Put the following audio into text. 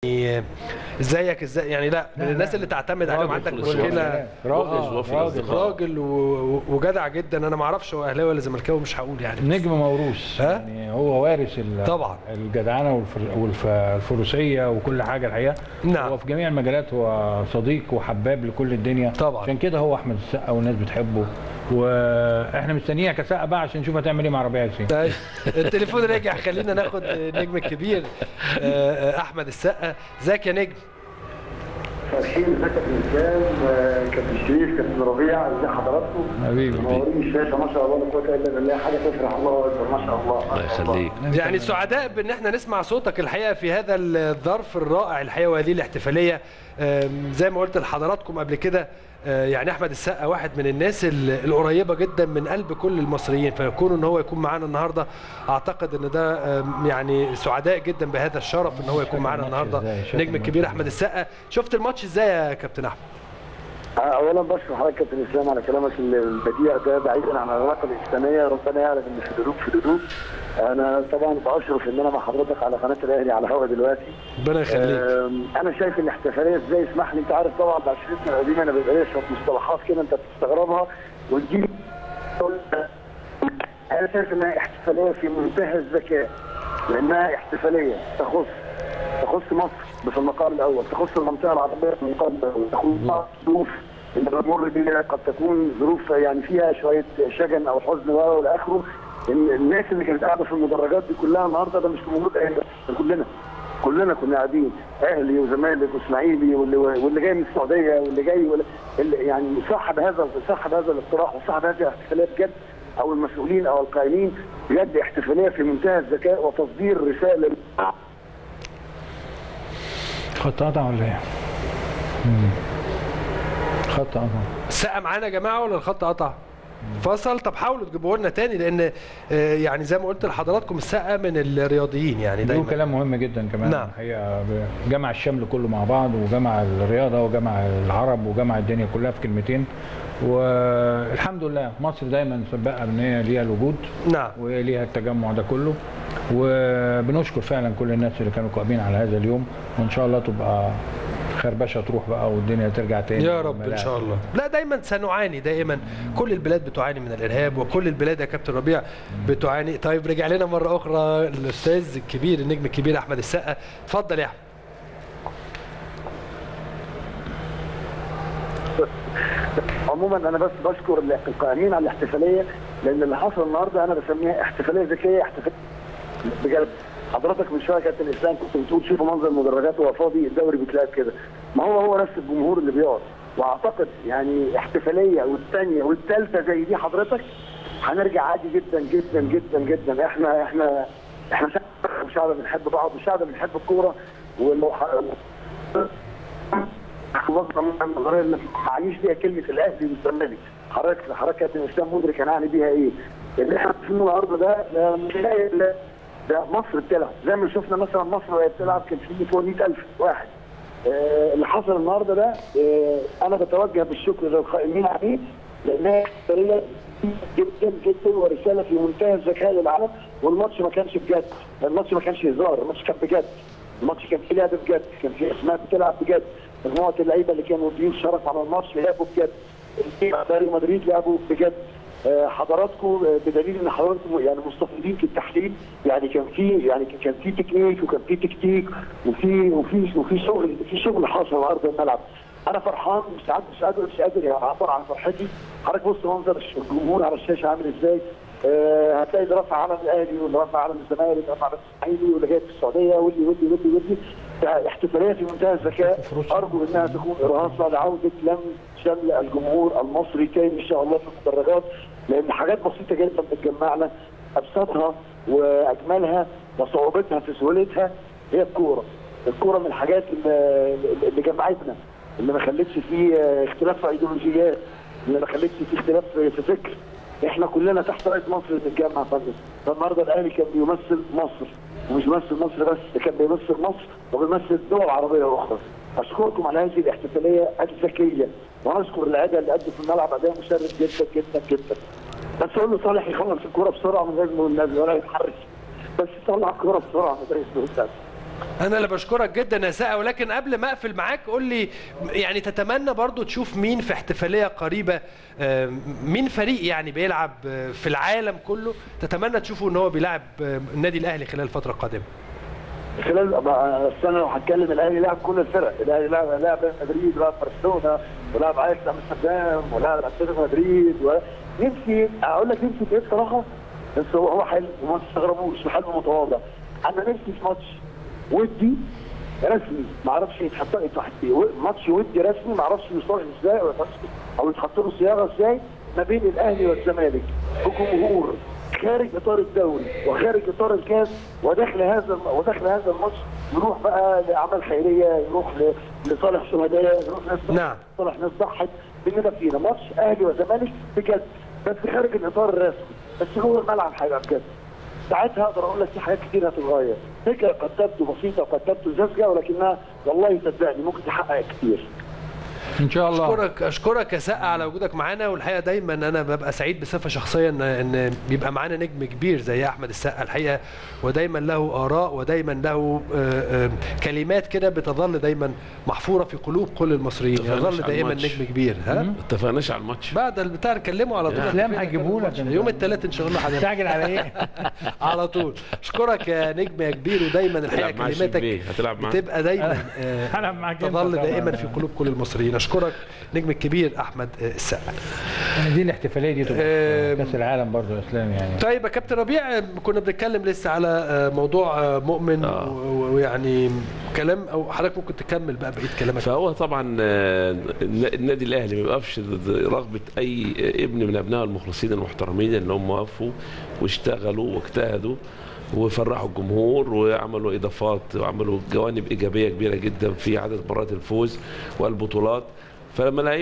يعني ازيك ازاي يعني لا من الناس اللي تعتمد عليهم راجل عندك في الأسواق. مشكله راجل آه، في الأصدقاء. راجل و- و- وجدع جدا انا ما اعرفش هو اهلاوي ولا زملكاوي مش هقول يعني نجم موروث ها؟ يعني هو وارث ال- طبعا. الجدعنه والفر- والفروسيه وكل حاجه الحقيقه نعم. هو في جميع المجالات هو صديق وحباب لكل الدنيا طبعا. عشان كده هو احمد السقا والناس بتحبه واحنا مستنيينك يا سقا بقى عشان نشوف هتعمل ايه مع ربيع ياسين طيب التليفون رجع خلينا ناخد النجم الكبير آه، آه، احمد السقا ازيك يا نجم فرحين ازيك يا كابتن اسلام آه، كابتن شريف كابتن ربيع ازي حضراتكم حبيبي. منورين الشاشه ما شاء الله لا قوه الا بالله حاجه تفرح الله اكبر ما شاء الله الله يخليك يعني سعداء بان احنا نسمع صوتك الحقيقه في هذا الظرف الرائع الحقيقه وهذه الاحتفاليه آم، زي ما قلت لحضراتكم قبل كده آه، يعني احمد السقا واحد من الناس ال- القريبه جدا من قلب كل المصريين فيكون ان هو يكون معانا النهارده اعتقد ان ده آم، يعني سعداء جدا بهذا الشرف ان هو يكون معانا الماتش النهارده إزاي؟ شاف نجم الماتش الكبير إزاي؟ احمد السقا شفت الماتش ازاي يا كابتن احمد آه، اولا بشكر حضرتك كابتن اسلام على كلامك البديع ده بعيدا عن العلاقه الاسلاميه ربنا يعلم ان في حدود في حدود انا طبعا باشرف ان انا مع حضرتك على قناه الاهلي على الهواء دلوقتي ربنا يخليك آم، انا شايف الاحتفاليه ازاي اسمح لي انت عارف طبعا بعد شريطنا القديمه انا بيبقى ليا شويه مصطلحات كده انت بتستغربها وتجيب انا شايف انها احتفاليه في منتهى الذكاء لانها احتفاليه تخص تخص مصر في المقام الاول تخص المنطقه العربيه في المقام الاول تخص ظروف اللي بنمر بيها قد تكون ظروف يعني فيها شويه شجن او حزن والى اخره ال- الناس اللي كانت قاعده في المدرجات دي كلها النهارده ده مش موجود اهلي بس كلنا كلنا كنا قاعدين اهلي وزمالك واسماعيلي واللي, واللي جاي من السعوديه واللي جاي واللي اللي يعني صاحب هذا صاحب هذا الاقتراح وصاحب هذه الاحتفاليه بجد او المسؤولين او القائمين بجد احتفاليه في منتهى الذكاء وتصدير رساله خط قطع ولا ايه؟ مم. خط قطع السقا معانا يا جماعه ولا الخط قطع؟ فصل طب حاولوا تجيبوه لنا تاني لان آه، يعني زي ما قلت لحضراتكم السقا من الرياضيين يعني له دايما كلام مهم جدا كمان نعم. الحقيقه ب- جمع الشمل كله مع بعض وجمع الرياضه وجمع العرب وجمع الدنيا كلها في كلمتين والحمد لله مصر دايما سباقه ان هي ليها الوجود نعم وليها التجمع ده كله وبنشكر فعلا كل الناس اللي كانوا قائمين على هذا اليوم وان شاء الله تبقى خربشه تروح بقى والدنيا ترجع تاني يا رب ان الملاعب. شاء الله لا دايما سنعاني دايما كل البلاد بتعاني من الارهاب وكل البلاد يا كابتن ربيع بتعاني طيب رجع لنا مره اخرى الاستاذ الكبير النجم الكبير احمد السقا اتفضل يا احمد عموما انا بس بشكر القائمين على الاحتفاليه لان اللي حصل النهارده انا بسميها احتفاليه ذكيه احتفاليه بجد حضرتك من شويه يا كابتن اسلام كنت بتقول شوفوا منظر المدرجات وهو فاضي الدوري بيتلعب كده ما هو هو نفس الجمهور اللي بيقعد واعتقد يعني احتفاليه والثانيه والثالثه زي دي حضرتك هنرجع عادي جدا جدا جدا جدا احنا احنا احنا شعب وشعب بنحب بعض وشعب بنحب الكوره ولو النظريه معيش بيها كلمه الاهلي والزمالك حضرتك حضرتك يا كابتن اسلام مدرك انا اعني بيها ايه؟ اللي احنا فيه النهارده ده ده مش لاقي إلا- ده مصر بتلعب زي ما شفنا مثلا مصر وهي بتلعب كان في فوق 100000 واحد آه، اللي حصل النهارده ده آه، انا بتوجه بالشكر للقائمين عليه لانها احتفاليه جدا جدا ورساله في منتهى الذكاء للعالم والماتش ما كانش بجد الماتش ما كانش هزار الماتش كان بجد الماتش كان فيه لعب بجد كان فيه اسماء بتلعب بجد مجموعه اللعيبه اللي كانوا ضيوف شرف على الماتش لعبوا بجد ريال مدريد لعبوا بجد آه، حضراتكم آه، بدليل ان حضراتكم يعني مستفيدين في التحليل يعني كان في يعني كان في تكنيك وكان في تكتيك وفي وفي وفي شغل في شغل حاصل على ارض الملعب انا فرحان مش قادر مش قادر مش قادر يعني اعبر عن فرحتي حضرتك بص منظر الجمهور على الشاشه عامل ازاي آه، هتلاقي اللي رفع علم الاهلي واللي رفع علم الزمالك رفع علم الاسماعيلي واللي جاي في السعوديه واللي واللي واللي واللي يعني احتفاليه في منتهى الذكاء ارجو انها تكون ارهاصه لعوده لم شمل الجمهور المصري تاني ان شاء الله في المدرجات لان حاجات بسيطه جدا بتجمعنا ابسطها واجملها وصعوبتها في سهولتها هي الكوره الكوره من الحاجات اللي, اللي جمعتنا اللي ما خلتش فيه اختلاف في ايديولوجيات اللي ما خلتش فيه اختلاف في في فكر احنا كلنا تحت رايه مصر بنتجمع فندم فالنهارده الاهلي كان بيمثل مصر ومش بيمثل مصر بس ده كان بيمثل مصر وبيمثل دول عربيه اخرى اشكركم على هذه الاحتفاليه الذكيه واشكر اللعيبه اللي ادوا في الملعب اداء مشرف جدا جدا جدا بس اقول له صالح يخلص الكوره بسرعه من غير ما النبي ولا يتحرك بس طلع الكوره بسرعه من غير ما انا اللي بشكرك جدا يا ساقه ولكن قبل ما اقفل معاك قول لي يعني تتمنى برضو تشوف مين في احتفاليه قريبه آه، مين فريق يعني بيلعب آه، في العالم كله تتمنى تشوفه ان هو بيلعب آه، النادي الاهلي خلال الفتره القادمه خلال بقى السنه لو هتكلم الاهلي لعب كل الفرق الاهلي لعب لعب ريال مدريد ولعب برشلونه ولعب اياكس امستردام ولعب اتلتيكو مدريد و... نفسي اقول لك نفسي في ايه بصراحه بس هو هو حلو وما تستغربوش حلو متواضع انا نفسي في ماتش ودي رسمي ما اعرفش يتحط يتحط ماتش ودي رسمي ما اعرفش يصاغ ازاي او يتحط- او يتحط له صياغه ازاي ما بين الاهلي والزمالك بجمهور خارج اطار الدوري وخارج اطار الكاس وداخل هذا وداخل هذا الماتش يروح بقى لاعمال خيريه يروح ل- لصالح شهداء يروح ناس نعم. صالح ناس ضحت مننا فينا ماتش اهلي وزمالك بجد بس خارج الاطار الرسمي بس جوه الملعب هيبقى بجد ساعتها اقدر اقول لك في حاجات كتير هتتغير فكره قد تبدو بسيطه وقد تبدو ساذجه ولكنها والله صدقني ممكن تحقق كتير ان شاء الله اشكرك اشكرك يا سقا على وجودك معانا والحقيقه دايما انا ببقى سعيد بصفه شخصيه ان ان بيبقى معانا نجم كبير زي احمد السقا الحقيقه ودايما له اراء ودايما له آه، آه، كلمات كده بتظل دايما محفوره في قلوب كل المصريين اتفقناش يظل على دائما الماتش. نجم كبير ها ما اتفقناش على الماتش بعد البتاع نكلمه على طول الأفلام هيجيبهولك. يوم الثلاث ان شاء الله هنعمل. تعجل على ايه؟ على طول اشكرك يا نجم يا كبير ودايما الحقيقه هتلعب مع كلماتك شيبيه هتلعب معاه بتبقى دايما آه، هلعب معاك أنت تظل طبعاً. دائما في قلوب كل المصريين اشكرك نجم الكبير احمد آه، السقا دي الاحتفاليه دي تبقى آم. في كاس العالم برضه يا اسلام يعني طيب يا كابتن ربيع آه، كنا بنتكلم لسه على آه، موضوع آه، مؤمن آه. و- ويعني كلام او حضرتك ممكن تكمل بقى بقيه كلامك فهو طبعا آه، النادي الاهلي ما بيقفش ضد رغبه اي ابن من ابنائه المخلصين المحترمين اللي هم وقفوا واشتغلوا واجتهدوا وفرحوا الجمهور وعملوا اضافات وعملوا جوانب ايجابيه كبيره جدا في عدد مرات الفوز والبطولات فلما لعيب